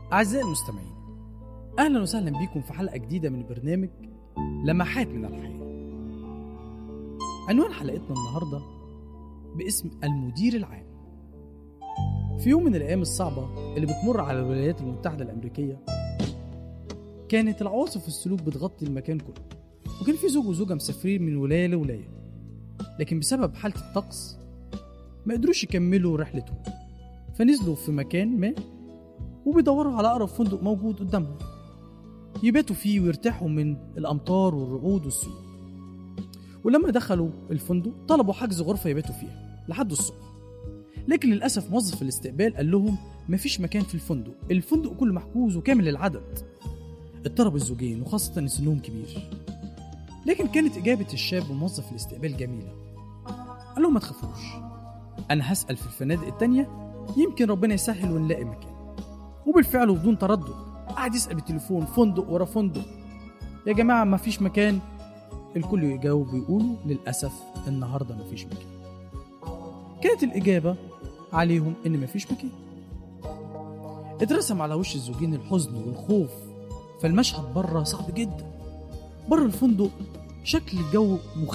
أعزائي المستمعين أهلا وسهلا بكم في حلقة جديدة من برنامج لمحات من الحياة عنوان حلقتنا النهاردة باسم المدير العام في يوم من الأيام الصعبة اللي بتمر على الولايات المتحدة الأمريكية كانت العواصف السلوك بتغطي المكان كله وكان في زوج وزوجة مسافرين من ولاية لولاية لكن بسبب حالة الطقس ما قدروش يكملوا رحلتهم فنزلوا في مكان ما وبيدوروا على أقرب فندق موجود قدامهم يباتوا فيه ويرتاحوا من الأمطار والرعود والسيول ولما دخلوا الفندق طلبوا حجز غرفة يباتوا فيها لحد الصبح لكن للأسف موظف الاستقبال قال لهم مفيش مكان في الفندق الفندق كله محجوز وكامل العدد اضطرب الزوجين وخاصة إن سنهم كبير لكن كانت إجابة الشاب وموظف الاستقبال جميلة قال لهم ما تخافوش أنا هسأل في الفنادق التانية يمكن ربنا يسهل ونلاقي مكان وبالفعل وبدون تردد قعد يسأل بالتليفون فندق ورا فندق يا جماعة ما فيش مكان الكل يجاوب ويقولوا للأسف النهاردة ما فيش مكان كانت الإجابة عليهم إن ما فيش مكان اترسم على وش الزوجين الحزن والخوف فالمشهد بره صعب جدا بره الفندق شكل الجو مخيف